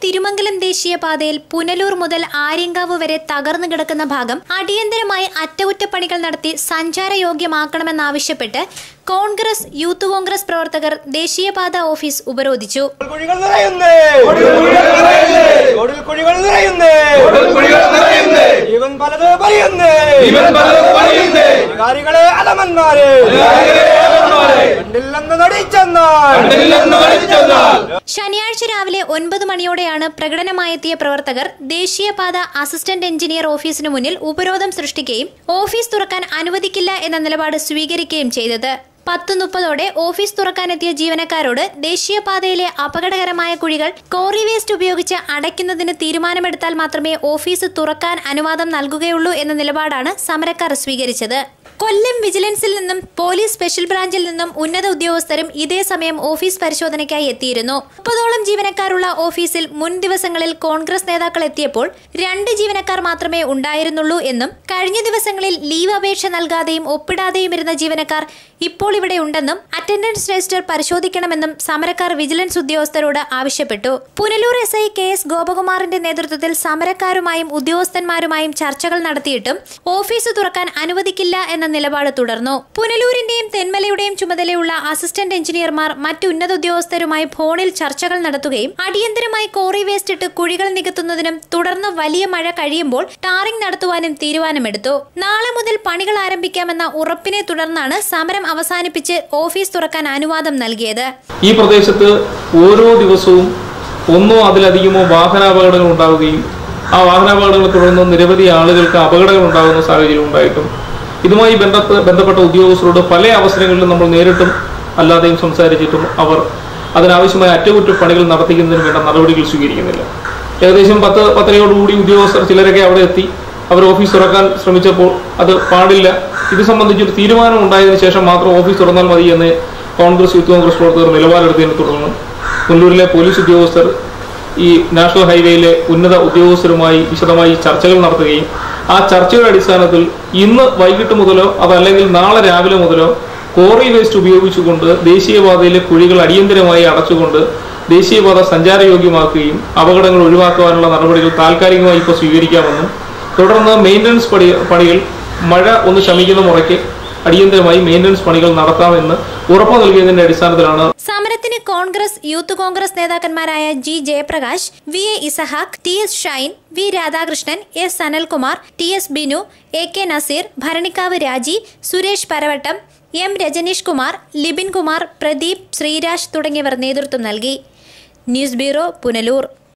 തിരുമംഗലം ദേശീയപാതയിൽ പുനലൂർ മുതൽ ആര്യങ്കാവ് വരെ തകർന്നു കിടക്കുന്ന ഭാഗം അടിയന്തരമായി അറ്റകുറ്റപ്പണികൾ നടത്തി സഞ്ചാരയോഗ്യമാക്കണമെന്നാവശ്യപ്പെട്ട് കോൺഗ്രസ് യൂത്ത് കോൺഗ്രസ് പ്രവർത്തകർ ദേശീയപാത ഓഫീസ് ഉപരോധിച്ചു കുഴികൾ നിറയുന്നേ റോഡിൽ കുഴികൾ നിറയുന്നേ ജീവൻ പലത് പറയുന്നേ അധികാരികളെ അലമന്മാരെ കണ്ടില്ലെന്ന് നടിച്ചെന്നാൽ ശനിയാഴ്ച രാവിലെ ഒൻപത് മണിയോടെയാണ് പ്രകടനമായെത്തിയ പ്രവർത്തകർ ദേശീയപാത അസിസ്റ്റന്റ് എഞ്ചിനീയർ ഓഫീസിനു മുന്നിൽ ഉപരോധം സൃഷ്ടിക്കുകയും ഓഫീസ് തുറക്കാൻ അനുവദിക്കില്ല എന്ന നിലപാട് സ്വീകരിക്കുകയും ചെയ്തത് പത്ത് മുപ്പതോടെ ഓഫീസ് തുറക്കാനെത്തിയ ജീവനക്കാരോട് ദേശീയപാതയിലെ അപകടകരമായ കുഴികൾ കോറി വേസ്റ്റ് ഉപയോഗിച്ച് അടയ്ക്കുന്നതിന് തീരുമാനമെടുത്താൽ മാത്രമേ ഓഫീസ് തുറക്കാൻ അനുവാദം നൽകുകയുള്ളൂ എന്ന നിലപാടാണ് സമരക്കാർ സ്വീകരിച്ചത് കൊല്ലം വിജിലൻസിൽ നിന്നും പോലീസ് സ്പെഷ്യൽ ബ്രാഞ്ചിൽ നിന്നും ഉന്നത ഉദ്യോഗസ്ഥരും ഇതേ സമയം ഓഫീസ് പരിശോധനയ്ക്കായി എത്തിയിരുന്നു മുപ്പതോളം ജീവനക്കാരുള്ള ഓഫീസിൽ മുൻ ദിവസങ്ങളിൽ കോൺഗ്രസ് നേതാക്കൾ എത്തിയപ്പോൾ രണ്ട് ജീവനക്കാർ മാത്രമേ ഉണ്ടായിരുന്നുള്ളൂ എന്നും കഴിഞ്ഞ ദിവസങ്ങളിൽ ലീവ് അപേക്ഷ നൽകാതെയും ഒപ്പിടാതെയും ഇരുന്ന ജീവനക്കാർ ഇപ്പോൾ ഇവിടെ ഉണ്ടെന്നും അറ്റൻഡൻസ് രജിസ്റ്റർ പരിശോധിക്കണമെന്നും സമരക്കാർ വിജിലൻസ് ഉദ്യോഗസ്ഥരോട് ആവശ്യപ്പെട്ടു Punalur S I K S ഗോപകുമാറിന്റെ നേതൃത്വത്തിൽ സമരക്കാരുമായും ഉദ്യോഗസ്ഥന്മാരുമായും ചർച്ചകൾ നടത്തിയിട്ടും ഓഫീസ് തുറക്കാൻ അനുവദിക്കില്ല എന്ന നിലപാട് തുടർന്നു പുനലൂരിന്റെയും തെന്മലയുടെയും ചുമതലയുള്ള അസിസ്റ്റന്റ് എഞ്ചിനീയർമാർ മറ്റു ഉന്നത ഉദ്യോഗസ്ഥരുമായി ഫോണിൽ ചർച്ചകൾ നടത്തുകയും അടിയന്തരമായി കോറി വേസ്റ്റ് ഇട്ട് കുഴികൾ നികത്തുന്നതിനും തുടർന്ന് വലിയ മഴ കഴിയുമ്പോൾ ടാറിംഗ് നടത്തുവാനും തീരുമാനമെടുത്തു നാളെ മുതൽ പണികൾ ആരംഭിക്കാമെന്ന ഉറപ്പിനെ തുടർന്നാണ് സമരം അവസാനിപ്പിച്ച് ഓഫീസ് തുറക്കാൻ അനുവാദം നൽകിയത് ഈ പ്രദേശത്ത് ഓരോ ദിവസവും ഒന്നോ അതിലധികമോ വാഹനാപകടങ്ങൾ ഉണ്ടാവുകയും ആ വാഹനാപകടങ്ങളെ തുടർന്ന് നിരവധി ആളുകൾക്ക് അപകടങ്ങൾ ഉണ്ടാകുന്ന സാഹചര്യം ഉണ്ടായിട്ടും ഇതുമായി ബന്ധപ്പെട്ട് ബന്ധപ്പെട്ട ഉദ്യോഗസ്ഥരോട് പല അവസരങ്ങളിലും നമ്മൾ നേരിട്ടും അല്ലാതെയും സംസാരിച്ചിട്ടും അവർ അതിനാവശ്യമായ അറ്റകുറ്റപ്പണികൾ നടത്തിക്കുന്നതിന് വേണ്ട നടപടികൾ സ്വീകരിക്കുന്നില്ല ഏകദേശം പത്ത് പത്തരയോടുകൂടി ഉദ്യോഗസ്ഥർ ചിലരൊക്കെ അവിടെ എത്തി അവർ ഓഫീസ് തുറക്കാൻ ശ്രമിച്ചപ്പോൾ അത് പാടില്ല ഇത് സംബന്ധിച്ചൊരു തീരുമാനം ഉണ്ടായതിനു ശേഷം മാത്രം ഓഫീസ് തുറന്നാൽ മതി എന്ന് കോൺഗ്രസ് യൂത്ത് കോൺഗ്രസ് പ്രവർത്തകർ നിലപാടെടുത്തതിനെ തുടർന്ന് പുല്ലൂരിലെ പോലീസ് ഉദ്യോഗസ്ഥർ ഈ നാഷണൽ ഹൈവേയിലെ ഉന്നത ഉദ്യോഗസ്ഥരുമായി വിശദമായി ചർച്ചകൾ നടത്തുകയും ആ ചർച്ചയുടെ അടിസ്ഥാനത്തിൽ ഇന്ന് വൈകിട്ട് മുതലോ അതല്ലെങ്കിൽ നാളെ രാവിലെ മുതലോ കോറി വേസ്റ്റ് ഉപയോഗിച്ചുകൊണ്ട് ദേശീയപാതയിലെ കുഴികൾ അടിയന്തരമായി അടച്ചുകൊണ്ട് ദേശീയപാത സഞ്ചാരയോഗ്യമാക്കുകയും അപകടങ്ങൾ ഒഴിവാക്കുവാനുള്ള നടപടികൾ താൽക്കാലികമായി ഇപ്പോൾ സ്വീകരിക്കാമെന്നും തുടർന്ന് മെയിൻ്റനൻസ് പണി പണികൾ മഴ ഒന്ന് ശമിക്കുന്ന മുറയ്ക്ക് അടിയന്തരമായി മെയിൻ്റനൻസ് പണികൾ നടത്താമെന്ന് ഉറപ്പു നൽകിയതിന്റെ അടിസ്ഥാനത്തിലാണ് സമരത്തിന് കോൺഗ്രസ് യൂത്ത് കോൺഗ്രസ് നേതാക്കന്മാരായ G Jayaprakash V A Isahak T S Shine V Radhakrishnan S Sanalkumar T S Binu A K Naseer Bharanikkavu Raji Suresh Paravattam M Rajaneesh Kumar Libin Kumar Pradeep Sreeraj തുടങ്ങിയവർ നേതൃത്വം നൽകി ന്യൂസ് ബ്യൂറോ പുനലൂർ